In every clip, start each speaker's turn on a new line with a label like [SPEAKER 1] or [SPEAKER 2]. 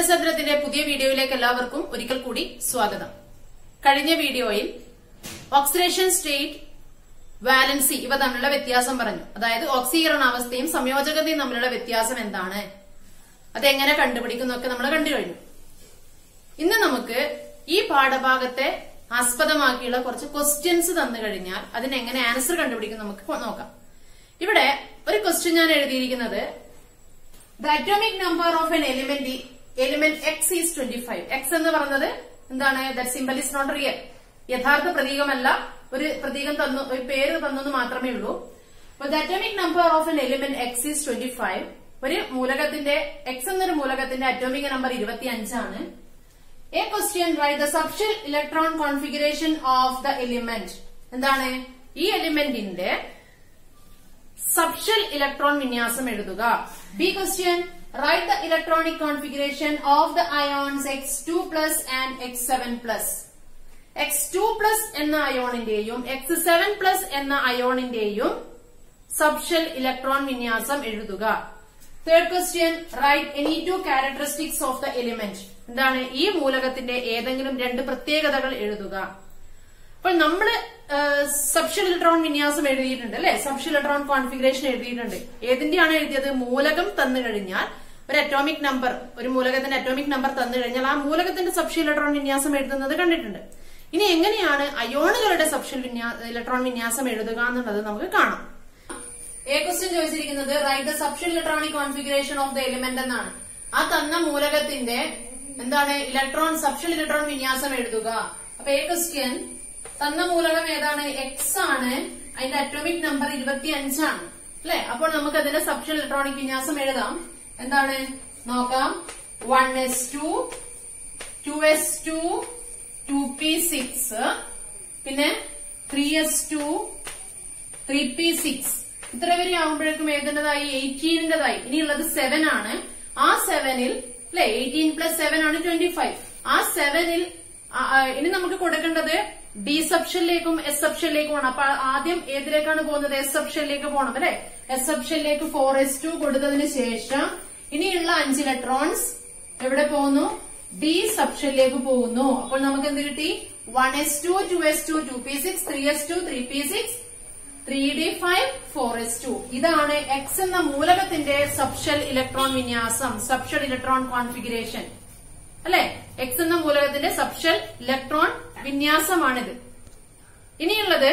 [SPEAKER 1] രസചന്ദ്രത്തിന്റെ പുതിയ വീഡിയോയിലേക്ക് എല്ലാവർക്കും ഒരിക്കൽ കൂടി സ്വാഗതം കഴിഞ്ഞ വീഡിയോയിൽ ഓക്സിഡേഷൻ സ്റ്റേറ്റ് വാലൻസി ഇവ തമ്മിലുള്ള വ്യത്യാസം പറഞ്ഞു അതായത് ഓക്സീകരണാവസ്ഥയും സംയോജകതയും തമ്മിലുള്ള വ്യത്യാസം എന്താണ് അതെങ്ങനെ കണ്ടുപിടിക്കുന്നൊക്കെ നമ്മൾ കണ്ടു കഴിഞ്ഞു ഇന്ന് നമുക്ക് ഈ പാഠഭാഗത്തെ ആസ്പദമാക്കിയുള്ള കുറച്ച് ക്വസ്റ്റ്യൻസ് തന്നു കഴിഞ്ഞാൽ അതിനെങ്ങനെ ആൻസർ കണ്ടുപിടിക്കും നമുക്ക് നോക്കാം ഇവിടെ ഒരു ക്വസ്റ്റ്യൻ ഞാൻ എഴുതിയിരിക്കുന്നത് the atomic number of an element element X is twenty five X എന്ന് പറഞ്ഞത് എന്താണ് that symbol is not real യഥാർത്ഥ പ്രതീകമല്ല ഒരു പ്രതീകം തന്നു ഒരു പേര് തന്നെന്ന് മാത്രമേ ഉള്ളൂ the atomic number of an element X is twenty five ഒരു മൂലകത്തിന്റെ എക്സ് എന്നൊരു മൂലകത്തിന്റെ അറ്റോമിക് നമ്പർ ഇരുപത്തി അഞ്ചാണ് A question write the subshell electron configuration of the element എന്താണ് ഈ എലിമെന്റിന്റെ സബ്ഷൽ ഇലക്ട്രോൺ വിന്യാസം എഴുതുക B question write the electronic configuration of the ions X two plus and X seven plus X two plus എന്ന അയോണിന്റെയും X seven plus എന്ന അയോണിന്റെയും subshell electron വിന്യാസം എഴുതുക third question write any two characteristics of the element എന്താണ് ഈ മൂലകത്തിന്റെ ഏതെങ്കിലും രണ്ട് പ്രത്യേകതകൾ എഴുതുക അപ്പോൾ നമ്മള് സബ്ഷൽ ഇലക്ട്രോൺ വിന്യാസം എഴുതിയിട്ടുണ്ട് അല്ലെ സബ്ഷൽ ഇലക്ട്രോൺ കോൺഫിഗറേഷൻ എഴുതിയിട്ടുണ്ട് ഏതിന്റെയാണ് എഴുതിയത് മൂലകം തന്നു കഴിഞ്ഞാൽ ഒരു അറ്റോമിക് നമ്പർ ഒരു മൂലകത്തിന്റെ അറ്റോമിക് നമ്പർ തന്നു കഴിഞ്ഞാൽ ആ മൂലകത്തിന്റെ സബ്ഷൽ ഇലക്ട്രോൺ വിന്യാസം എഴുതുന്നത് കണ്ടിട്ടുണ്ട് ഇനി എങ്ങനെയാണ് അയോണുകളുടെ സബ്ഷൽ ഇലക്ട്രോൺ വിന്യാസം എഴുതുക എന്നുള്ളത് നമുക്ക് കാണാം എ ക്വസ്റ്റ്യൻ ചോദിച്ചിരിക്കുന്നത് write the subshell electronic configuration of the element എന്നാണ് ആ തന്ന മൂലകത്തിന്റെ എന്താണ് ഇലക്ട്രോൺ സബ്ഷൽ ഇലക്ട്രോൺ വിന്യാസം എഴുതുക അപ്പൊ എ ക്വസ്റ്റ്യൻ തന്ന മൂലകം ഏതാണ് എക്സ് ആണ് അതിന്റെ അറ്റോമിക് നമ്പർ ഇരുപത്തി അഞ്ചാണ് അല്ലെ അപ്പോൾ നമുക്ക് അതിന്റെ സബ്ഷൽ ഇലക്ട്രോണിക് വിന്യാസം എഴുതാം എന്താണ് നോക്കാം one S two two S two two P six പിന്നെ three S two three P six ഇത്ര വരെ ആകുമ്പോഴേക്കും ഏതിൻ്റെതായി എയ്റ്റീനിൻ്റെതായി ഇനിയുള്ളത് സെവൻ ആണ് ആ സെവനിൽ അല്ലെ എയ്റ്റീൻ പ്ലസ് സെവൻ ആണ് ട്വന്റി ഫൈവ് ആ സെവനിൽ ഇനി നമുക്ക് കൊടുക്കേണ്ടത് ഡി സബ്ഷനിലേക്കും എസ് സബ്ഷനിലേക്കുമാണ് അപ്പൊ ആദ്യം ഏതിലേക്കാണ് പോകുന്നത് എസ് സബ്ഷനിലേക്ക് പോകണം അല്ലെ എസ് സബ്ഷനിലേക്ക് ഫോർ എസ് ടു കൊടുത്തതിന് ശേഷം ഇനിയുള്ള അഞ്ച് ഇലക്ട്രോൺസ് എവിടെ പോകുന്നു ഡി സബ്ഷനിലേക്ക് പോകുന്നു അപ്പോൾ നമുക്ക് എന്ത് കിട്ടി one S two two S two two P six three S two three P six three d five four s two ഇതാണ് എക്സ് എന്ന മൂലകത്തിന്റെ സബ്ഷൽ ഇലക്ട്രോൺ വിന്യാസം സബ്ഷൽ ഇലക്ട്രോൺ കോൺഫിഗറേഷൻ അല്ലെ എക്സ് എന്ന മൂലകത്തിന്റെ സബ്ഷൽ ഇലക്ട്രോൺ വിന്യാസമാണിത് ഇനിയുള്ളത്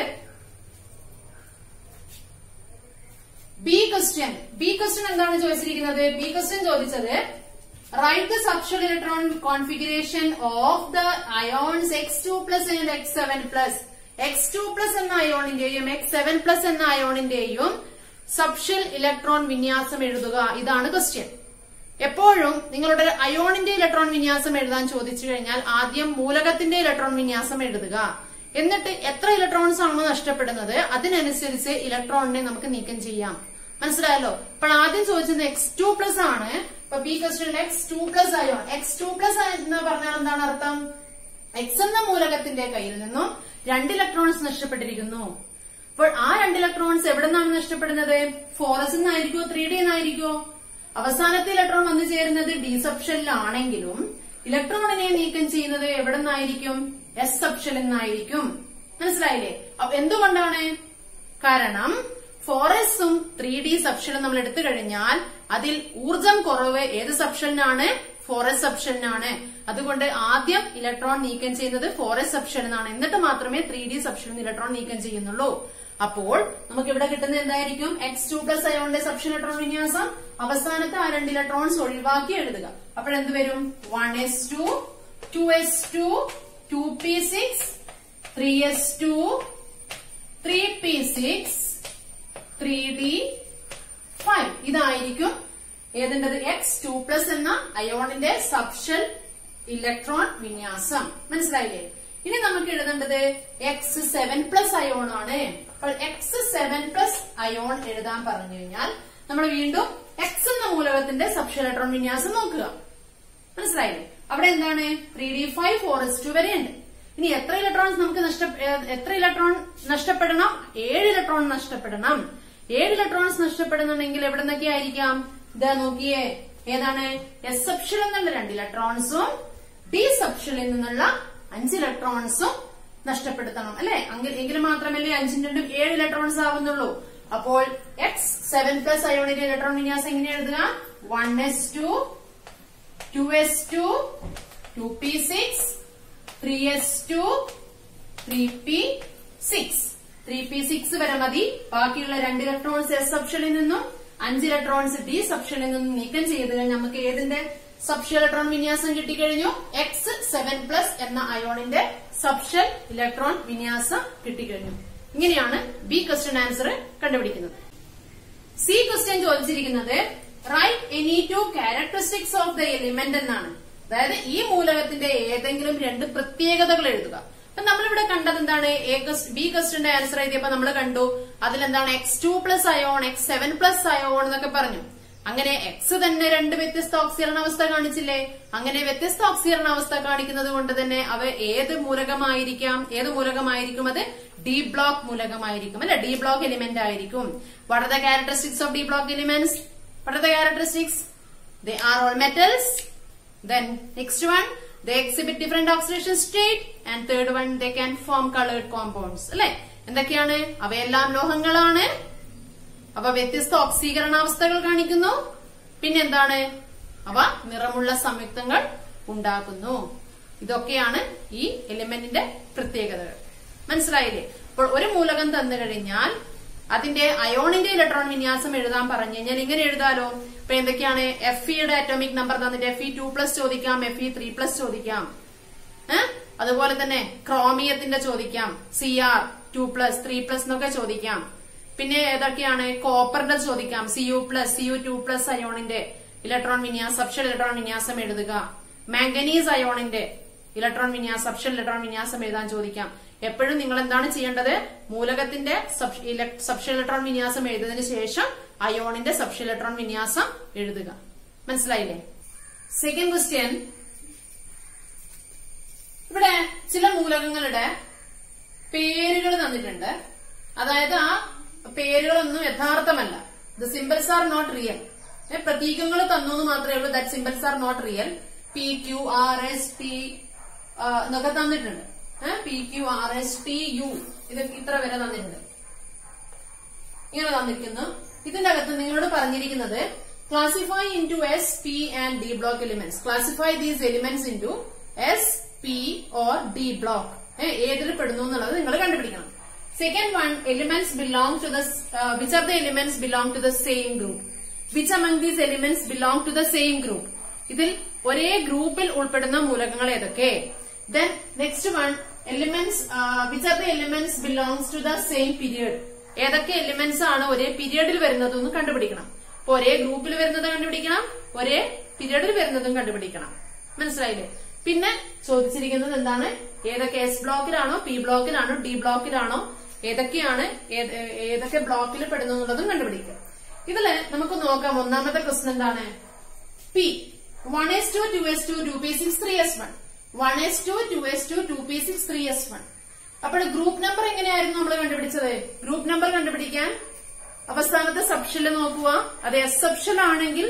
[SPEAKER 1] ബി ക്വസ്റ്റ്യൻ ബി ക്വസ്റ്റ്യൻ എന്താണ് ചോദിച്ചിരിക്കുന്നത് ബി ക്വസ്റ്റ്യൻ ചോദിച്ചത് write the subshell electron configuration of the ions X two plus and X seven plus X two plus എന്ന അയോണിന്റെയും എക്സ് സെവൻ പ്ലസ് എന്ന അയോണിന്റെയും സബ്ഷൽ ഇലക്ട്രോൺ വിന്യാസം എഴുതുക ഇതാണ് ക്വസ്റ്റ്യൻ എപ്പോഴും നിങ്ങളുടെ അയോണിന്റെ ഇലക്ട്രോൺ വിന്യാസം എഴുതാൻ ചോദിച്ചു കഴിഞ്ഞാൽ ആദ്യം മൂലകത്തിന്റെ ഇലക്ട്രോൺ വിന്യാസം എഴുതുക എന്നിട്ട് എത്ര ഇലക്ട്രോൺസ് ആണോ നഷ്ടപ്പെടുന്നത് അതിനനുസരിച്ച് ഇലക്ട്രോണിനെ നമുക്ക് നീക്കം ചെയ്യാം മനസ്സിലായല്ലോ അപ്പോൾ ആദ്യം ചോദിച്ചത് എക്സ് ടു പ്ലസ് ആണ് ഇപ്പൊ B question X two plus ion X two plus എന്ന് പറഞ്ഞാൽ എന്താണ് അർത്ഥം എക്സ് എന്ന മൂലകത്തിന്റെ കയ്യിൽ നിന്നും രണ്ട് ഇലക്ട്രോൺസ് നഷ്ടപ്പെട്ടിരിക്കുന്നു അപ്പോൾ ആ രണ്ട് ഇലക്ട്രോൺസ് എവിടെ നിന്നാണ് നഷ്ടപ്പെടുന്നത് ഫോറസ് നിന്നായിരിക്കോ ത്രീ ഡി എന്നായിരിക്കോ അവസാനത്തെ ഇലക്ട്രോൺ വന്നു ചേരുന്നത് ഡി സബ്ഷനിലാണെങ്കിലും ഇലക്ട്രോണിനെ നീക്കം ചെയ്യുന്നത് എവിടെ നിന്നായിരിക്കും എസ് സബ്ഷനിൽ നിന്നായിരിക്കും മനസ്സിലായില്ലേ അപ്പൊ എന്തുകൊണ്ടാണ് കാരണം ഫോറസും ത്രീ ഡി സബ്ഷനും നമ്മൾ എടുത്തു കഴിഞ്ഞാൽ അതിൽ ഊർജം കുറവ് ഏത് സബ്ഷനിലാണ് ഫോറസ് സബ്ഷനിലാണ് അതുകൊണ്ട് ആദ്യം ഇലക്ട്രോൺ നീക്കം ചെയ്യുന്നത് ഫോറസ് സബ്ഷനിലാണ് എന്നിട്ട് മാത്രമേ ത്രീ ഡി സബ്ഷനിൽ ഇലക്ട്രോൺ നീക്കം ചെയ്യുന്നുള്ളൂ അപ്പോൾ നമുക്ക് ഇവിടെ കിട്ടുന്നത് എന്തായിരിക്കും എക്സ് ടു പ്ലസ് അയോണിന്റെ സബ്ഷൻ ഇലക്ട്രോൺ വിന്യാസം അവസാനത്തെ ആ രണ്ട് ഇലക്ട്രോൺസ് ഒഴിവാക്കി എഴുതുക അപ്പോൾ എന്ത് വരും one S two two S two two P six three S two three P six three d five ഇതായിരിക്കും ഏതിൻ്റെത് എക്സ് ടു പ്ലസ് എന്ന അയോണിന്റെ സബ്ഷൽ ഇലക്ട്രോൺ വിന്യാസം മനസ്സിലായില്ലേ ഇനി നമുക്ക് എഴുതേണ്ടത് എക്സ് സെവൻ പ്ലസ് അയോൺ ആണ് അപ്പോൾ എക്സ് സെവൻ പ്ലസ് അയോൺ എഴുതാൻ പറഞ്ഞു കഴിഞ്ഞാൽ നമ്മൾ വീണ്ടും എക്സ് എന്ന മൂലകത്തിന്റെ സബ്ഷൽ ഇലക്ട്രോൺ വിന്യാസം നോക്കുക മനസ്സിലായില്ലേ അവിടെ എന്താണ് three d five four s two വരെ ഉണ്ട് ഇനി എത്ര ഇലക്ട്രോൺസ് നമുക്ക് നഷ്ട എത്ര ഇലക്ട്രോൺ നഷ്ടപ്പെടണം ഏഴ് ഇലക്ട്രോൺ നഷ്ടപ്പെടണം ഏഴ് ഇലക്ട്രോൺസ് നഷ്ടപ്പെടുന്നുണ്ടെങ്കിൽ എവിടെ നിന്നൊക്കെ ആയിരിക്കാം ഇതാ നോക്കിയേ ഏതാണ് എസ് സബ്ഷനിൽ നിന്നുള്ള രണ്ട് ഇലക്ട്രോൺസും ഡി സബ്ഷനിൽ നിന്നുള്ള അഞ്ച് ഇലക്ട്രോൺസും നഷ്ടപ്പെടുത്തണം അല്ലെ എങ്കിൽ മാത്രമല്ലേ അഞ്ചും രണ്ടും ഏഴ് ഇലക്ട്രോൺസ് ആവുന്നുള്ളൂ അപ്പോൾ എക്സ് സെവൻ പ്ലസ് അയോണിന്റെ ഇലക്ട്രോൺ വിന്യാസം എങ്ങനെ എഴുതുക one S two two S two two P six three S two three P six three P six വരെ മതി ബാക്കിയുള്ള രണ്ട് ഇലക്ട്രോൺസ് എസ് സബ്ഷനിൽ നിന്നും അഞ്ച് ഇലക്ട്രോൺസ് ഡി സബ്ഷനിൽ നിന്നും നീക്കം ചെയ്ത് കഴിഞ്ഞാൽ നമുക്ക് ഏതിന്റെ സബ്ഷൽ ഇലക്ട്രോൺ വിന്യാസം കിട്ടിക്കഴിഞ്ഞു എക്സ് സെവൻ പ്ലസ് എന്ന അയോണിന്റെ സബ്ഷൽ ഇലക്ട്രോൺ വിന്യാസം കിട്ടിക്കഴിഞ്ഞു ഇങ്ങനെയാണ് ബി ക്വസ്റ്റ്യൻ ആൻസർ കണ്ടുപിടിക്കുന്നത് സി ക്വസ്റ്റ്യൻ ചോദിച്ചിരിക്കുന്നത് write any two characteristics of the element എന്നാണ് അതായത് ഈ മൂലകത്തിന്റെ ഏതെങ്കിലും രണ്ട് പ്രത്യേകതകൾ എഴുതുക അപ്പൊ നമ്മളിവിടെ കണ്ടത് എന്താണ് എ ബി ക്വസ്റ്റ്യന്റെ ആൻസർ എഴുതിയപ്പോ നമ്മൾ കണ്ടു അതിലെന്താണ് X two plus ion X seven plus ion എന്നൊക്കെ പറഞ്ഞു അങ്ങനെ എക്സ് തന്നെ രണ്ട് വ്യത്യസ്ത ഓക്സീകരണ അവസ്ഥ കാണിച്ചില്ലേ അങ്ങനെ വ്യത്യസ്ത ഓക്സീകരണ അവസ്ഥ കാണിക്കുന്നത് കൊണ്ട് തന്നെ അവ ഏത് മൂലകമായിരിക്കാം ഏത് മൂലകമായിരിക്കും അത് ഡി ബ്ലോക്ക് മൂലകമായിരിക്കും അല്ലെ ഡി ബ്ലോക്ക് എലിമെന്റ് ആയിരിക്കും what are the characteristics of d block elements what are the characteristics they are all metals then next one they exhibit different oxidation state and third one they can form colored compounds അല്ലെ എന്തൊക്കെയാണ് അവയെല്ലാം ലോഹങ്ങളാണ് അവ വ്യത്യസ്ത ഓക്സീകരണാവസ്ഥകൾ കാണിക്കുന്നു പിന്നെന്താണ് അവ നിറമുള്ള സംയുക്തങ്ങൾ ഉണ്ടാക്കുന്നു ഇതൊക്കെയാണ് ഈ എലിമെന്റിന്റെ പ്രത്യേകതകൾ മനസ്സിലായില്ലേ അപ്പോൾ ഒരു മൂലകം തന്നു കഴിഞ്ഞാൽ അതിന്റെ അയോണിന്റെ ഇലക്ട്രോൺ വിന്യാസം എഴുതാൻ പറഞ്ഞു കഴിഞ്ഞാൽ ഇങ്ങനെ എഴുതാലോ ഇപ്പൊ എന്തൊക്കെയാണ് എഫ് ഇയുടെ അറ്റോമിക് നമ്പർ തന്നിട്ട് എഫ് ഇ ടു പ്ലസ് ചോദിക്കാം എഫ് ഇ ത്രീ പ്ലസ് ചോദിക്കാം ഏഹ് അതുപോലെ തന്നെ ക്രോമിയത്തിന്റെ ചോദിക്കാം C R two plus three plus എന്നൊക്കെ ചോദിക്കാം പിന്നെ ഏതൊക്കെയാണ് കോപ്പറിന്റെ ചോദിക്കാം C U plus C U two plus അയോണിന്റെ ഇലക്ട്രോൺ വിന്യാസം സബ്ഷൽ ഇലക്ട്രോൺ വിന്യാസം എഴുതുക മാംഗനീസ് അയോണിന്റെ ഇലക്ട്രോൺ വിന്യാസം സബ്ഷൽ ഇലക്ട്രോൺ വിന്യാസം എഴുതാൻ ചോദിക്കാം എപ്പോഴും നിങ്ങൾ എന്താണ് ചെയ്യേണ്ടത് മൂലകത്തിന്റെ സബ്ഷൽ ഇലക്ട്രോൺ വിന്യാസം എഴുതിയതിനു ശേഷം അയോണിന്റെ സബ്ഷൽ ഇലക്ട്രോൺ വിന്യാസം എഴുതുക മനസ്സിലായില്ലേ സെക്കൻഡ് ക്വസ്റ്റ്യൻ ഇവിടെ ചില മൂലകങ്ങളുടെ പേരുകൾ തന്നിട്ടുണ്ട് അതായത് ആ പേരുകളൊന്നും യഥാർത്ഥമല്ല the symbols are not real പ്രതീകങ്ങൾ തന്നു എന്ന് മാത്രമേ ഉള്ളൂ that symbols are not real P Q R S T എന്നൊക്കെ തന്നിട്ടുണ്ട് P Q R S T U ഇത് ഇത്ര വരെ തന്നിട്ടുണ്ട് ഇങ്ങനെ തന്നിരിക്കുന്നു ഇതിന്റെ അകത്ത് നിങ്ങളോട് പറഞ്ഞിരിക്കുന്നത് classify into s p and d block elements classify these elements into s p or d block ഏതിൽ പെടുന്നു എന്നുള്ളത് നിങ്ങൾ കണ്ടുപിടിക്കണം second one elements belong to the which are the elements belong to the same group which among these elements belong to the same group ഇതിൽ ഒരേ ഗ്രൂപ്പിൽ ഉൾപ്പെടുന്ന മൂലകങ്ങൾ ഏതൊക്കെ then next one elements which are the elements belongs to the same period ഏതൊക്കെ elements ആണ് ഒരേ പീരിയഡിൽ വരുന്നതെന്ന് കണ്ടുപിടിക്കണം അപ്പൊ ഒരേ ഗ്രൂപ്പിൽ വരുന്നത് കണ്ടുപിടിക്കണം ഒരേ പീരിയഡിൽ വരുന്നതും കണ്ടുപിടിക്കണം മനസ്സിലായില്ലേ പിന്നെ ചോദിച്ചിരിക്കുന്നത് എന്താണ് ഏതൊക്കെ എസ് ബ്ലോക്കിലാണോ പി ബ്ലോക്കിലാണോ ഡി ബ്ലോക്കിലാണോ ഏതൊക്കെയാണ് ഏതൊക്കെ ബ്ലോക്കിൽ പെടുന്നു എന്നുള്ളതും കണ്ടുപിടിക്കുക ഇതില് നമുക്ക് നോക്കാം ഒന്നാമത്തെ ക്വസ്റ്റൻ എന്താണ് P one S two two S two two P six three s one one S two two S two two P six three s one അപ്പോൾ ഗ്രൂപ്പ് നമ്പർ എങ്ങനെയായിരുന്നു നമ്മൾ കണ്ടുപിടിച്ചത് ഗ്രൂപ്പ് നമ്പർ കണ്ടുപിടിക്കാൻ അവസാനത്തെ സബ്ഷനിൽ നോക്കുക അത് എസ് സബ്ഷൻ ആണെങ്കിൽ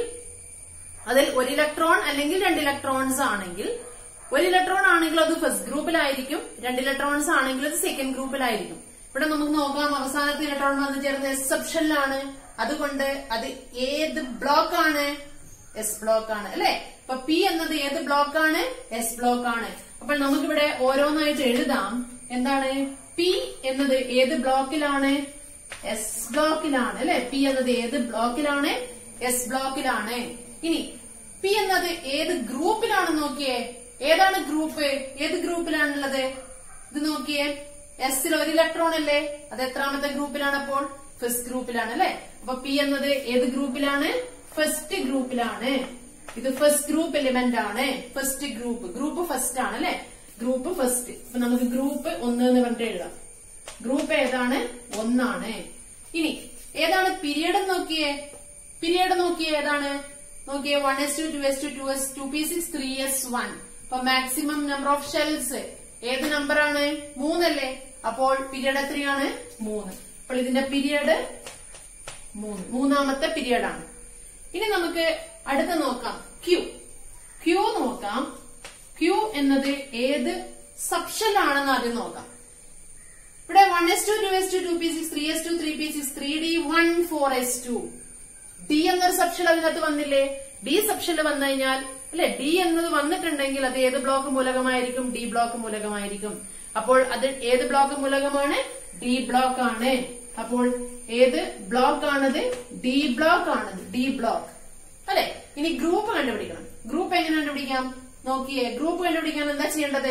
[SPEAKER 1] അതിൽ ഒരു ഇലക്ട്രോൺ അല്ലെങ്കിൽ രണ്ട് ഇലക്ട്രോൺസ് ആണെങ്കിൽ ഒരു ഇലക്ട്രോൺ ആണെങ്കിൽ അത് ഫസ്റ്റ് ഗ്രൂപ്പിലായിരിക്കും രണ്ട് ഇലക്ട്രോൺസ് ആണെങ്കിൽ അത് സെക്കൻഡ് ഗ്രൂപ്പിലായിരിക്കും ഇവിടെ നമുക്ക് നോക്കാം അവസാനത്തെ ഇലക്ട്രോൺ വന്നു ചേർന്ന് എസ് സബ്ഷനിലാണ് അതുകൊണ്ട് അത് ഏത് ബ്ലോക്ക് ആണ് എസ് ബ്ലോക്ക് ആണ് അല്ലെ അപ്പൊ പി എന്നത് ഏത് ബ്ലോക്ക് ആണ് എസ് ബ്ലോക്ക് ആണ് അപ്പോൾ നമുക്കിവിടെ ഓരോന്നായിട്ട് എഴുതാം എന്താണ് പി എന്നത് ഏത് ബ്ലോക്കിലാണ് എസ് ബ്ലോക്കിലാണ് അല്ലെ പി എന്നത് ഏത് ബ്ലോക്കിലാണ് എസ് ബ്ലോക്കിലാണ് ഇനി പി എന്നത് ഏത് ഗ്രൂപ്പിലാണെന്ന് നോക്കിയേ ഏതാണ് ഗ്രൂപ്പ് ഏത് ഗ്രൂപ്പിലാണുള്ളത് ഇത് നോക്കിയേ എസിൽ ഒരു ഇലക്ട്രോൺ അല്ലേ അത് എത്രാമത്തെ ഗ്രൂപ്പിലാണ് അപ്പോൾ ഫസ്റ്റ് ഗ്രൂപ്പിലാണ് അല്ലെ അപ്പൊ പി എന്നത് ഏത് ഗ്രൂപ്പിലാണ് ഫസ്റ്റ് ഗ്രൂപ്പിലാണ് ഇത് ഫസ്റ്റ് ഗ്രൂപ്പ് എലിമെന്റ് ആണ് ഫസ്റ്റ് ഗ്രൂപ്പ് ഗ്രൂപ്പ് ഫസ്റ്റ് ആണ് അല്ലെ ഗ്രൂപ്പ് ഫസ്റ്റ് അപ്പൊ നമുക്ക് ഗ്രൂപ്പ് ഒന്ന് എന്ന് പറഞ്ഞിട്ട് എഴുതാം ഗ്രൂപ്പ് ഏതാണ് ഒന്നാണ് ഇനി ഏതാണ് പീരിയഡ് നോക്കിയേ പീരിയഡ് നോക്കിയേ ഏതാണ് നോക്കിയേ one S two two S two two S two P six three s one അപ്പൊ മാക്സിമം നമ്പർ ഓഫ് ഷെൽസ് ഏത് നമ്പറാണ് മൂന്നല്ലേ അപ്പോൾ പീരിയഡ് എത്രയാണ് മൂന്ന് അപ്പോൾ ഇതിന്റെ പീരിയഡ് മൂന്ന് മൂന്നാമത്തെ പീരിയഡ് ആണ് ഇനി നമുക്ക് അടുത്ത നോക്കാം ക്യൂ ക്യൂ നോക്കാം ക്യൂ എന്നത് ഏത് സബ്ഷൽ ആണെന്ന് ആദ്യം നോക്കാം ഇവിടെ one S two two S two two P six three S two three P six three d one four s two d എന്നൊരു സബ്ഷൽ അതിനകത്ത് വന്നില്ലേ ഡി സബ്ഷൽ വന്നു കഴിഞ്ഞാൽ അല്ലെ ഡി എന്നത് വന്നിട്ടുണ്ടെങ്കിൽ അത് ഏത് ബ്ലോക്ക് മൂലകമായിരിക്കും ഡി ബ്ലോക്ക് മൂലകമായിരിക്കും അപ്പോൾ അത് ഏത് ബ്ലോക്ക് മൂലകമാണ് ഡി ബ്ലോക്ക് ആണ് അപ്പോൾ ഏത് ബ്ലോക്ക് ആണത് ഡി ബ്ലോക്ക് ആണത് ഡി ബ്ലോക്ക് അല്ലെ ഇനി ഗ്രൂപ്പ് കണ്ടുപിടിക്കണം ഗ്രൂപ്പ് എങ്ങനെ കണ്ടുപിടിക്കാം നോക്കിയേ ഗ്രൂപ്പ് കണ്ടുപിടിക്കാൻ എന്താ ചെയ്യേണ്ടത്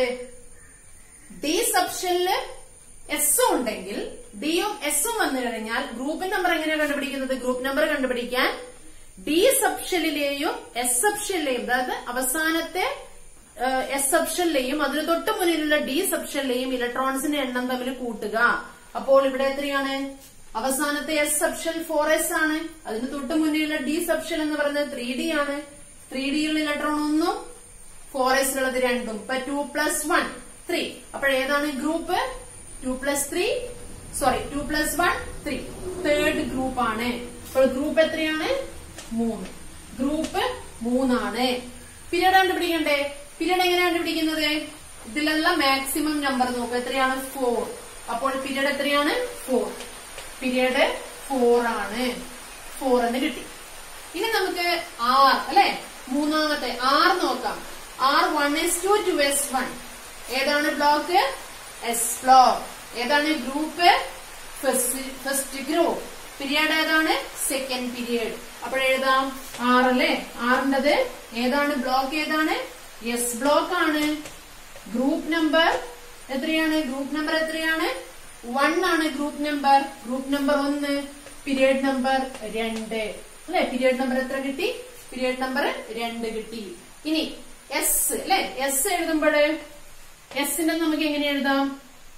[SPEAKER 1] ഡി സബ്ഷനില് എസും ഉണ്ടെങ്കിൽ ഡിയും എസും വന്നു കഴിഞ്ഞാൽ ഗ്രൂപ്പ് നമ്പർ എങ്ങനെയാണ് കണ്ടുപിടിക്കുന്നത് ഗ്രൂപ്പ് നമ്പർ കണ്ടുപിടിക്കാൻ ഡി സബ്ഷനിലെയും എസ് സബ്ഷനിലെയും അതായത് അവസാനത്തെ എസ് സബ്ഷനിലെയും അതിന് തൊട്ട് മുന്നിലുള്ള ഡി സബ്ഷനിലെയും ഇലക്ട്രോൺസിന്റെ എണ്ണം തമ്മിൽ കൂട്ടുക അപ്പോൾ ഇവിടെ എത്രയാണ് അവസാനത്തെ എസ് സബ്ഷൽ ഫോർ എസ് ആണ് അതിന് തൊട്ട് മുന്നിലുള്ള ഡി സബ്ഷൽ എന്ന് പറയുന്നത് ത്രീ ഡി ആണ് ത്രീ ഡിയിലുള്ള ഇലക്ട്രോൺ ഒന്നും ഫോർ എസിലുള്ളത് രണ്ടും ഇപ്പൊ ടു പ്ലസ് വൺ ത്രീ അപ്പോൾ ഏതാണ് group two plus three sorry two plus one three third group ആണ് അപ്പോൾ ഗ്രൂപ്പ് എത്രയാണ് മൂന്ന് ഗ്രൂപ്പ് മൂന്നാണ് പീരീഡ് കണ്ടുപിടിക്കണ്ടേ പീരീഡ് എങ്ങനെ കണ്ടുപിടിക്കുന്നത് ഇതിലെല്ലാം മാക്സിമം നമ്പർ നോക്കുക എത്രയാണ് ഫോർ അപ്പോൾ പീരീഡ് എത്രയാണ് ഫോർ പീരീഡ് ഫോർ ആണ് ഫോർ എന്ന് കിട്ടി ഇനി നമുക്ക് ആർ അല്ലെ മൂന്നാമത്തെ ആർ നോക്കാം R one S two two s one ഏതാണ് ബ്ലോക്ക് എസ് ബ്ലോക്ക് ഏതാണ് ഗ്രൂപ്പ് ഫസ്റ്റ് ഗ്രൂപ്പ് പീരിയഡ് ഏതാണ് സെക്കൻഡ് പീരിയഡ് അപ്പോൾ എഴുതാം ആർ അല്ലേ ആറിൻ്റെത് ഏതാണ് ബ്ലോക്ക് ഏതാണ് എസ് ബ്ലോക്ക് ആണ് ഗ്രൂപ്പ് നമ്പർ എത്രയാണ് ഗ്രൂപ്പ് നമ്പർ എത്രയാണ് വൺ ആണ് ഗ്രൂപ്പ് നമ്പർ ഗ്രൂപ്പ് നമ്പർ ഒന്ന് പീരിയഡ് നമ്പർ രണ്ട് അല്ലെ പീരിയഡ് നമ്പർ എത്ര കിട്ടി പീരിയഡ് നമ്പർ രണ്ട് കിട്ടി ഇനി എസ് അല്ലെ എസ് എഴുതുമ്പോൾ എസിന്റെ നമുക്ക് എങ്ങനെ എഴുതാം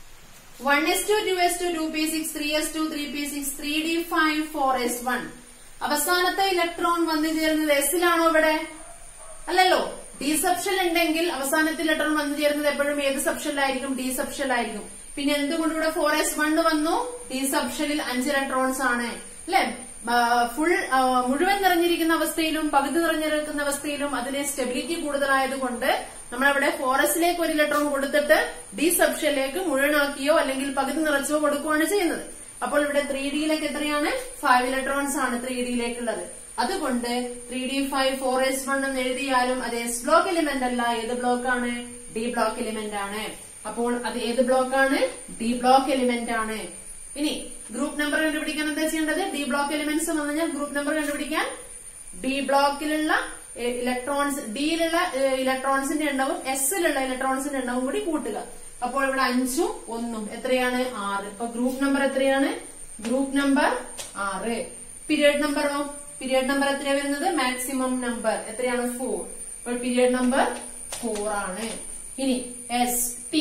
[SPEAKER 1] one S two two S two two P six three S two three P six three d five four s one അവസാനത്തെ ഇലക്ട്രോൺ വന്നു ചേരുന്നത് എസിലാണോ ഇവിടെ അല്ലല്ലോ ഡി സബ്ഷൻ ഉണ്ടെങ്കിൽ അവസാനത്തെ ഇലക്ട്രോൺ വന്നു ചേരുന്നത് എപ്പോഴും ഏത് സബ്ഷനിലായിരിക്കും ഡി സബ്ഷനിലായിരിക്കും പിന്നെ എന്തുകൊണ്ട് ഇവിടെ ഫോർ എസ് വൺ വന്നു ഡി സബ്ഷനിൽ അഞ്ച് ഇലക്ട്രോൺസ് ആണ് അല്ലെ ഫുൾ മുഴുവൻ നിറഞ്ഞിരിക്കുന്ന അവസ്ഥയിലും പകുതി നിറഞ്ഞിരിക്കുന്ന അവസ്ഥയിലും അതിന് സ്റ്റെബിലിറ്റി കൂടുതലായതുകൊണ്ട് നമ്മളവിടെ ഫോറസ്റ്റിലേക്ക് ഒരു ഇലക്ട്രോൺ കൊടുത്തിട്ട് ഡി സബ്ഷനിലേക്ക് മുഴുവനാക്കിയോ അല്ലെങ്കിൽ പകുതി നിറച്ചോ കൊടുക്കുകയാണ് ചെയ്യുന്നത് അപ്പോൾ ഇവിടെ ത്രീ ഡിയിലേക്ക് എത്രയാണ് ഫൈവ് ഇലക്ട്രോൺസ് ആണ് ത്രീ ഡിയിലേക്കുള്ളത് അതുകൊണ്ട് three d five four s one എന്ന് എഴുതിയാലും അത് എസ് ബ്ലോക്ക് എലിമെന്റ് അല്ല ഏത് ബ്ലോക്ക് ആണ് ഡി ബ്ലോക്ക് എലിമെന്റ് ആണ് അപ്പോൾ അത് ഏത് ബ്ലോക്ക് ആണ് ഡി ബ്ലോക്ക് എലിമെന്റ് ആണ് ഇനി ഗ്രൂപ്പ് നമ്പർ കണ്ടുപിടിക്കാൻ എന്താ ചെയ്യേണ്ടത് ഡി ബ്ലോക്ക് എലിമെന്റ്സ് വന്നു കഴിഞ്ഞാൽ ഗ്രൂപ്പ് നമ്പർ കണ്ടുപിടിക്കാൻ ഡി ബ്ലോക്കിലുള്ള ഇലക്ട്രോൺസ് ഡിയിലുള്ള ഇലക്ട്രോൺസിന്റെ എണ്ണവും എസിലുള്ള ഇലക്ട്രോൺസിന്റെ എണ്ണവും കൂടി കൂട്ടുക അപ്പോൾ ഇവിടെ അഞ്ചും ഒന്നും എത്രയാണ് ആറ് ഇപ്പൊ ഗ്രൂപ്പ് നമ്പർ എത്രയാണ് ഗ്രൂപ്പ് നമ്പർ ആറ് പീരിയഡ് നമ്പറോ പീരിയഡ് നമ്പർ എത്രയാ വരുന്നത് മാക്സിമം നമ്പർ എത്രയാണ് ഫോർ അപ്പോൾ പീരിയഡ് നമ്പർ ഫോർ ആണ് ഇനി എസ് ടി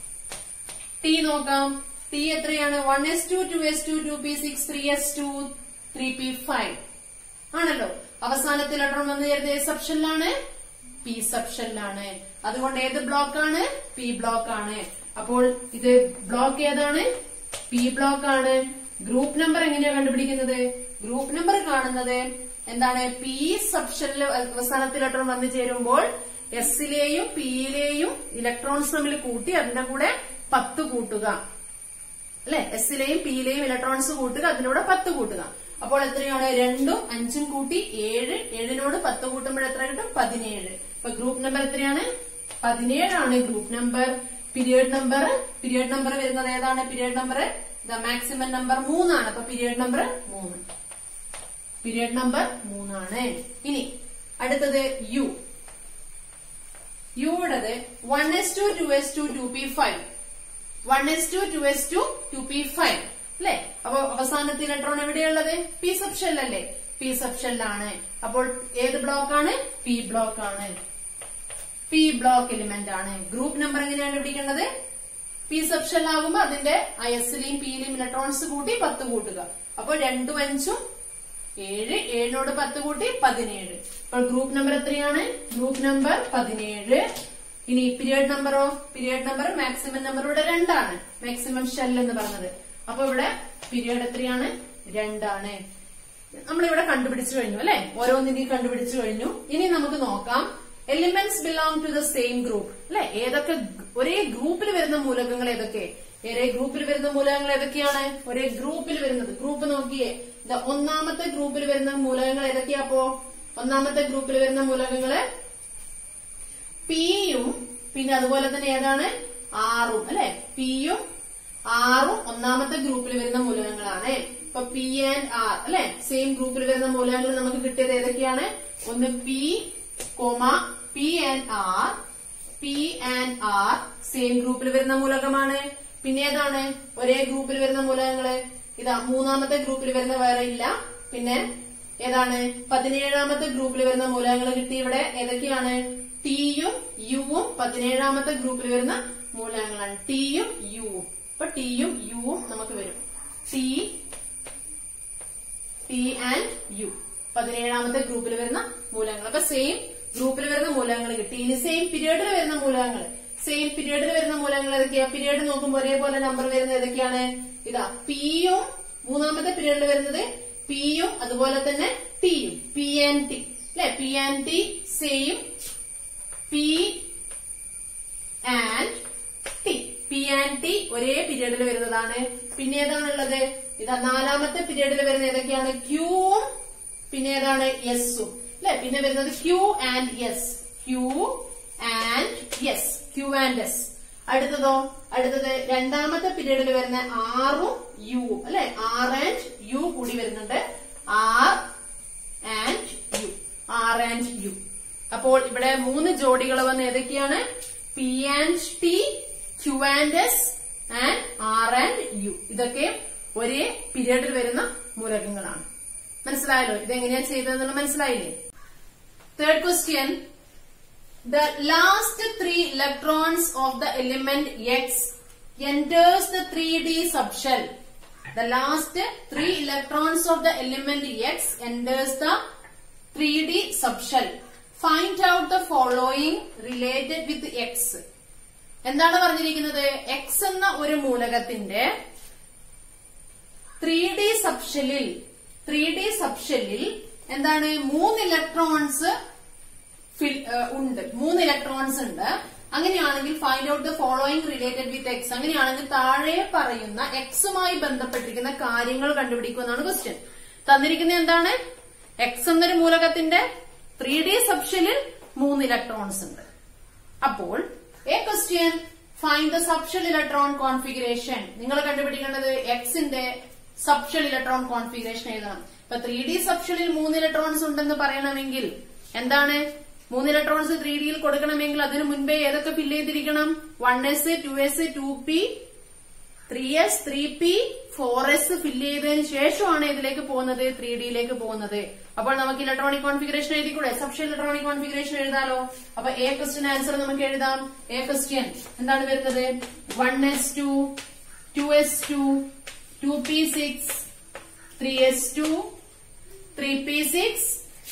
[SPEAKER 1] ടി നോക്കാം ടി എത്രയാണ് one S two two S two two P six three S two three p five ആണല്ലോ അവസാനത്തെ ഇലക്ട്രോൺ വന്നു ചേരുന്നത് ഏത് സബ്ഷനിലാണ് പി സബ്ഷനിലാണ് അതുകൊണ്ട് ഏത് ബ്ലോക്ക് ആണ് പി ബ്ലോക്ക് ആണ് അപ്പോൾ ഇത് ബ്ലോക്ക് ഏതാണ് പി ബ്ലോക്ക് ആണ് ഗ്രൂപ്പ് നമ്പർ എങ്ങനെയാ കണ്ടുപിടിക്കുന്നത് ഗ്രൂപ്പ് നമ്പർ കാണുന്നത് എന്താണ് പി സബ്ഷനിൽ അവസാനത്തെ ഇലക്ട്രോൺ വന്നു ചേരുമ്പോൾ എസിലെയും പിയിലെയും ഇലക്ട്രോൺസ് തമ്മിൽ കൂട്ടി അതിന്റെ കൂടെ പത്ത് കൂട്ടുക അല്ലെ എസിലെയും പിയിലെയും ഇലക്ട്രോൺസ് കൂട്ടുക അതിലൂടെ പത്ത് കൂട്ടുക അപ്പോൾ എത്രയാണ് രണ്ടും അഞ്ചും കൂട്ടി ഏഴ് ഏഴിനോട് പത്ത് കൂട്ടുമ്പോൾ എത്ര കിട്ടും പതിനേഴ് അപ്പൊ ഗ്രൂപ്പ് നമ്പർ എത്രയാണ് പതിനേഴാണ് group number period number period number വരുന്നത് ഏതാണ് പീരിയഡ് നമ്പർ മാക്സിമം നമ്പർ മൂന്നാണ് അപ്പൊ പീരിയഡ് നമ്പർ മൂന്ന് പീരിയഡ് നമ്പർ മൂന്നാണ് ഇനി അടുത്തത് യു യുടേത് one S two two S two two p five one S two two S two two p five അല്ലെ അപ്പൊ അവസാനത്തെ ഇലക്ട്രോൺ എവിടെയുള്ളത് പി സബ്ഷനിലല്ലേ പി സബ്ഷനിലാണ് അപ്പോൾ ഏത് ബ്ലോക്ക് ആണ് പി ബ്ലോക്ക് ആണ് പി ബ്ലോക്ക് എലിമെന്റ് ആണ് ഗ്രൂപ്പ് നമ്പർ എങ്ങനെയാണ് പിടിക്കേണ്ടത് പി സബ്ഷനിലാകുമ്പോ അതിന്റെ എസിലെയും പിയിലെയും ഇലക്ട്രോൺസ് കൂട്ടി പത്ത് കൂട്ടുക അപ്പോൾ രണ്ടും അഞ്ചും ഏഴ് ഏഴിനോട് പത്ത് കൂട്ടി പതിനേഴ് അപ്പോൾ ഗ്രൂപ്പ് നമ്പർ എത്രയാണ് ഗ്രൂപ്പ് നമ്പർ പതിനേഴ് ഇനി പീരിയഡ് നമ്പറോ പീരിയഡ് നമ്പർ മാക്സിമം നമ്പർ ഇവിടെ രണ്ടാണ് മാക്സിമം ഷെൽ എന്ന് പറഞ്ഞത് അപ്പൊ ഇവിടെ പീരിയഡ് എത്രയാണ് രണ്ടാണ് നമ്മളിവിടെ കണ്ടുപിടിച്ചു കഴിഞ്ഞു അല്ലെ ഓരോന്നിന്റെയും കണ്ടുപിടിച്ചു കഴിഞ്ഞു ഇനി നമുക്ക് നോക്കാം elements belong to the same group അല്ലെ ഏതൊക്കെ ഒരേ ഗ്രൂപ്പിൽ വരുന്ന മൂലകങ്ങൾ ഏതൊക്കെ ഒരേ ഗ്രൂപ്പിൽ വരുന്ന മൂലകങ്ങൾ ഏതൊക്കെയാണ് ഒരേ ഗ്രൂപ്പിൽ വരുന്നത് ഗ്രൂപ്പ് നോക്കിയേ ഇത് ഒന്നാമത്തെ ഗ്രൂപ്പിൽ വരുന്ന മൂലകങ്ങൾ ഏതൊക്കെയാ അപ്പോ ഒന്നാമത്തെ ഗ്രൂപ്പിൽ വരുന്ന മൂലകങ്ങള് പിയും പിന്നെ അതുപോലെ തന്നെ ഏതാണ് ആറും അല്ലെ പിയും ആറും ഒന്നാമത്തെ ഗ്രൂപ്പിൽ വരുന്ന മൂലകങ്ങളാണ് ഇപ്പൊ പി ആൻഡ് ആർ അല്ലെ സെയിം ഗ്രൂപ്പിൽ വരുന്ന മൂലകങ്ങൾ നമുക്ക് കിട്ടിയത് ഏതൊക്കെയാണ് ഒന്ന് P comma P and R P and R same ഗ്രൂപ്പിൽ വരുന്ന മൂലകമാണ് പിന്നെ ഏതാണ് ഒരേ ഗ്രൂപ്പിൽ വരുന്ന മൂലകങ്ങള് ഇതാ മൂന്നാമത്തെ ഗ്രൂപ്പിൽ വരുന്ന വേറെ ഇല്ല പിന്നെ ഏതാണ് പതിനേഴാമത്തെ ഗ്രൂപ്പിൽ വരുന്ന മൂലകങ്ങൾ കിട്ടി ഇവിടെ ഏതൊക്കെയാണ് ടിയും യുവും പതിനേഴാമത്തെ ഗ്രൂപ്പിൽ വരുന്ന മൂലകങ്ങളാണ് ടിയും യുവും അപ്പൊ ടിയും യുവും നമുക്ക് വരും ടി ടി ആൻഡ് യു പതിനേഴാമത്തെ ഗ്രൂപ്പിൽ വരുന്ന മൂലകങ്ങൾ അപ്പൊ സെയിം ഗ്രൂപ്പിൽ വരുന്ന മൂലകങ്ങൾ കിട്ടി ഇനി സെയിം പീരീഡിൽ വരുന്ന മൂലകങ്ങൾ സെയിം പീരീഡിൽ വരുന്ന മൂലകങ്ങൾ ഏതൊക്കെയാ പീരീഡ് നോക്കുമ്പോൾ ഒരേപോലെ നമ്പർ വരുന്നത് ഏതൊക്കെയാണ് ഇതാ പിയും മൂന്നാമത്തെ പീരീഡിൽ വരുന്നത് പിയും അതുപോലെ തന്നെ ടിയും പി ആൻഡ് ടി അല്ലെ P and T same P and T P and T ഒരേ പീരീഡിൽ വരുന്നതാണ് പിന്നെ ഏതാണുള്ളത് ഇതാ നാലാമത്തെ പീരീഡിൽ വരുന്ന ഏതൊക്കെയാണ് ക്യൂവും പിന്നെ ഏതാണ് എസും അല്ലെ പിന്നെ വരുന്നത് Q and S Q and S Q and S അടുത്തതോ അടുത്തത് രണ്ടാമത്തെ പീരീഡിൽ വരുന്ന ആറും യു അല്ലെ ആർ ആൻഡ് യു കൂടി വരുന്നുണ്ട് R and U R and U അപ്പോൾ ഇവിടെ മൂന്ന് ജോഡികൾ വന്ന് ഏതൊക്കെയാണ് P and T Q and S and R and U ഇതൊക്കെ ഒരേ പീരീഡിൽ വരുന്ന മൂലകങ്ങളാണ് മനസ്സിലായല്ലോ ഇതെങ്ങനെയാ ചെയ്തതെന്നുള്ള മനസ്സിലായില്ലേ third question The last three electrons of the element X enters the 3D subshell. The last three electrons of the element X enters the 3D subshell. Find out the following related with X. എന്താണ് പറഞ്ഞിരിക്കുന്നത് X എന്ന ഒരു മൂലകത്തിന്റെ three D സബ്ഷെല്ലിൽ three D സബ്ഷെല്ലിൽ എന്താണ് മൂന്ന് electrons ഫിൽ- ഏഹ് ഉണ്ട് മൂന്ന് ഇലക്ട്രോൺസ് ഉണ്ട് അങ്ങനെയാണെങ്കിൽ find out the following related with X അങ്ങനെയാണെങ്കിൽ താഴെ പറയുന്ന എക്സുമായി ബന്ധപ്പെട്ടിരിക്കുന്ന കാര്യങ്ങൾ കണ്ടുപിടിക്കുക എന്നാണ് ക്വസ്റ്റ്യൻ തന്നിരിക്കുന്ന എന്താണ് എക്സ് എന്നൊരു മൂലകത്തിന്റെ ത്രീ ഡി സബ്ഷനിൽ മൂന്ന് ഇലക്ട്രോൺസ് ഉണ്ട് അപ്പോൾ A question find the subshell electron configuration നിങ്ങൾ കണ്ടുപിടിക്കേണ്ടത് എക്സിന്റെ സബ്ഷൽ ഇലക്ട്രോൺ കോൺഫിഗറേഷൻ എഴുതണം ഇപ്പൊ ത്രീ ഡി സബ്ഷലിൽ മൂന്ന് ഇലക്ട്രോൺസ് ഉണ്ടെന്ന് പറയണമെങ്കിൽ എന്താണ് മൂന്ന് ഇലക്ട്രോൺസ് ത്രീ ഡിയിൽ കൊടുക്കണമെങ്കിൽ അതിനു മുൻപേ ഏതൊക്കെ ഫില്ല് ചെയ്തിരിക്കണം one S two S two P three S three P four S fill ചെയ്തതിന് ശേഷമാണ് ഇതിലേക്ക് പോകുന്നത് ത്രീ ഡിയിലേക്ക് പോകുന്നത് അപ്പോൾ നമുക്ക് ഇലക്ട്രോണിക് കോൺഫിഗറേഷൻ എഴുതിക്കൂടെ സബ്ഷൻ ഇലക്ട്രോണിക് കോൺഫിഗറേഷൻ എഴുതാലോ അപ്പൊ എ ക്വസ്റ്റ്യൻ ആൻസർ നമുക്ക് എഴുതാം എ ക്വസ്റ്റ്യൻ എന്താണ് വരുന്നത് one S two two S two two P six three S two three P six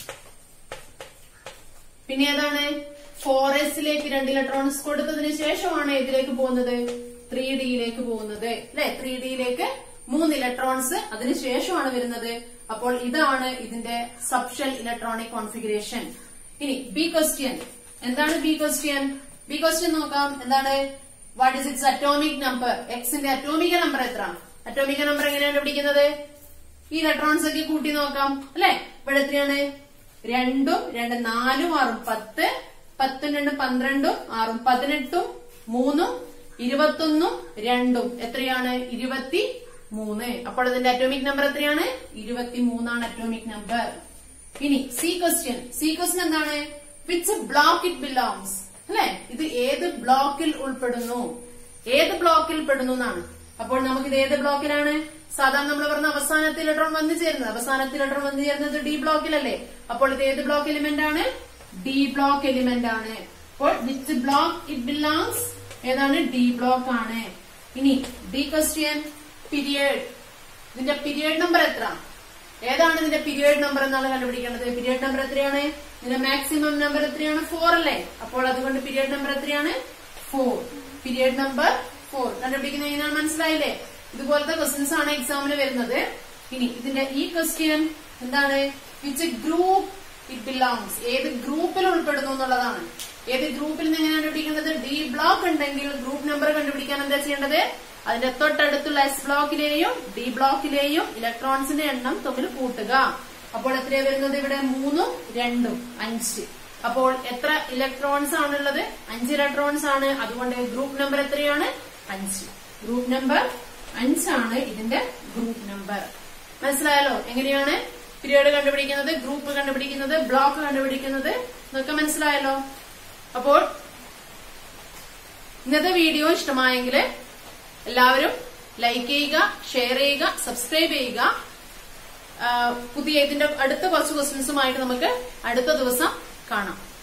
[SPEAKER 1] പിന്നെ ഏതാണ് ഫോർ എസിലേക്ക് രണ്ട് ഇലക്ട്രോൺസ് കൊടുത്തതിന് ശേഷമാണ് ഇതിലേക്ക് പോകുന്നത് ത്രീ ഡിയിലേക്ക് പോകുന്നത് അല്ലെ ത്രീ ഡിയിലേക്ക് മൂന്ന് ഇലക്ട്രോൺസ് അതിന് ശേഷമാണ് വരുന്നത് അപ്പോൾ ഇതാണ് ഇതിന്റെ സബ്ഷൽ ഇലക്ട്രോണിക് കോൺഫിഗറേഷൻ ഇനി ബി ക്വസ്റ്റ്യൻ എന്താണ് ബി ക്വസ്റ്റ്യൻ ബി ക്വസ്റ്റ്യൻ നോക്കാം എന്താണ് what is its atomic number എക്സിന്റെ അറ്റോമിക നമ്പർ എത്ര അറ്റോമിക നമ്പർ എങ്ങനെയാണ് പിടിക്കുന്നത് ഈ ഇലക്ട്രോൺസ് ഒക്കെ കൂട്ടി നോക്കാം അല്ലെ ഇവിടെ എത്രയാണ് രണ്ടും രണ്ട് നാലും ആറും പത്ത് പത്തും രണ്ട് പന്ത്രണ്ടും ആറും പതിനെട്ടും മൂന്നും ഇരുപത്തൊന്നും രണ്ടും എത്രയാണ് ഇരുപത്തി മൂന്ന് അപ്പോൾ ഇതിന്റെ അറ്റോമിക് നമ്പർ എത്രയാണ് ഇരുപത്തി മൂന്നാണ് അറ്റോമിക് നമ്പർ ഇനി സി ക്വസ്റ്റ്യൻ സി ക്വസ്റ്റ്യൻ എന്താണ് വിച്ച് ബ്ലോക്ക് ഇറ്റ് ബിലോങ്സ് അല്ലെ ഇത് ഏത് ബ്ലോക്കിൽ ഉൾപ്പെടുന്നു ഏത് ബ്ലോക്കിൽ പെടുന്നു എന്നാണ് അപ്പോൾ നമുക്ക് ഇത് ഏത് ബ്ലോക്കിലാണ് സാധാരണ നമ്മൾ പറഞ്ഞ അവസാനത്തെ ഇലക്ട്രോൺ വന്നു ചേരുന്നത് അവസാനത്തെ ഇലക്ട്രോൺ വന്നു ചേരുന്നത് ഡി ബ്ലോക്കിലല്ലേ അപ്പോൾ ഇത് ഏത് ബ്ലോക്ക് എലിമെന്റ് ആണ് ഡി ബ്ലോക്ക് എലിമെന്റ് ആണ് അപ്പോൾ വിച്ച് ബ്ലോക്ക് ഇറ്റ് ബിലോങ്സ് ഏതാണ് ഡി ബ്ലോക്ക് ആണ് ഇനി ഡി ക്വസ്റ്റ്യൻ പീരിയഡ് ഇതിന്റെ പീരിയഡ് നമ്പർ എത്ര ഏതാണ് ഇതിന്റെ പീരിയഡ് നമ്പർ എന്നാണ് കണ്ടുപിടിക്കേണ്ടത് പീരിയഡ് നമ്പർ എത്രയാണ് ഇതിന്റെ മാക്സിമം നമ്പർ എത്രയാണ് ഫോർ അല്ലേ അപ്പോൾ അതുകൊണ്ട് പീരിയഡ് നമ്പർ എത്രയാണ് ഫോർ പീരിയഡ് നമ്പർ ഫോർ കണ്ടുപിടിക്കുന്നത് എങ്ങനെയാണ് മനസ്സിലായില്ലേ ഇതുപോലത്തെ ക്വസ്റ്റ്യൻസ് ആണ് എക്സാമിന് വരുന്നത് ഇനി ഇതിന്റെ ഈ ക്വസ്റ്റ്യൻ എന്താണ് വിച്ച് ഗ്രൂപ്പ് ഇറ്റ് ബിലോങ്സ് ഏത് ഗ്രൂപ്പിൽ ഉൾപ്പെടുന്നു എന്നുള്ളതാണ് ഏത് ഗ്രൂപ്പിൽ നിന്ന് എങ്ങനെയാണ് കണ്ടുപിടിക്കേണ്ടത് ഡി ബ്ലോക്ക് ഉണ്ടെങ്കിൽ ഗ്രൂപ്പ് നമ്പർ കണ്ടുപിടിക്കാൻ എന്താ ചെയ്യേണ്ടത് അതിന്റെ തൊട്ടടുത്തുള്ള എസ് ബ്ലോക്കിലെയും ഡി ബ്ലോക്കിലെയും ഇലക്ട്രോൺസിന്റെ എണ്ണം തമ്മിൽ കൂട്ടുക അപ്പോൾ എത്രയാ വരുന്നത് ഇവിടെ മൂന്നും രണ്ടും അഞ്ച് അപ്പോൾ എത്ര ഇലക്ട്രോൺസ് ആണുള്ളത് അഞ്ച് ഇലക്ട്രോൺസ് ആണ് അതുകൊണ്ട് ഗ്രൂപ്പ് നമ്പർ എത്രയാണ് അഞ്ച് ഗ്രൂപ്പ് നമ്പർ അഞ്ചാണ് ഇതിന്റെ ഗ്രൂപ്പ് നമ്പർ മനസ്സിലായല്ലോ എങ്ങനെയാണ് പീരിയഡ് കണ്ടുപിടിക്കുന്നത് ഗ്രൂപ്പ് കണ്ടുപിടിക്കുന്നത് ബ്ലോക്ക് കണ്ടുപിടിക്കുന്നത് എന്നൊക്കെ മനസ്സിലായല്ലോ അപ്പോൾ ഇന്നത്തെ വീഡിയോ ഇഷ്ടമായെങ്കിൽ എല്ലാവരും ലൈക്ക് ചെയ്യുക ഷെയർ ചെയ്യുക സബ്സ്ക്രൈബ് ചെയ്യുക ആ, പുതിയ ഇതിന്റെ അടുത്ത കുറച്ച് ക്വസ്റ്റ്യൻസുമായിട്ട് നമുക്ക് അടുത്ത ദിവസം കാണാം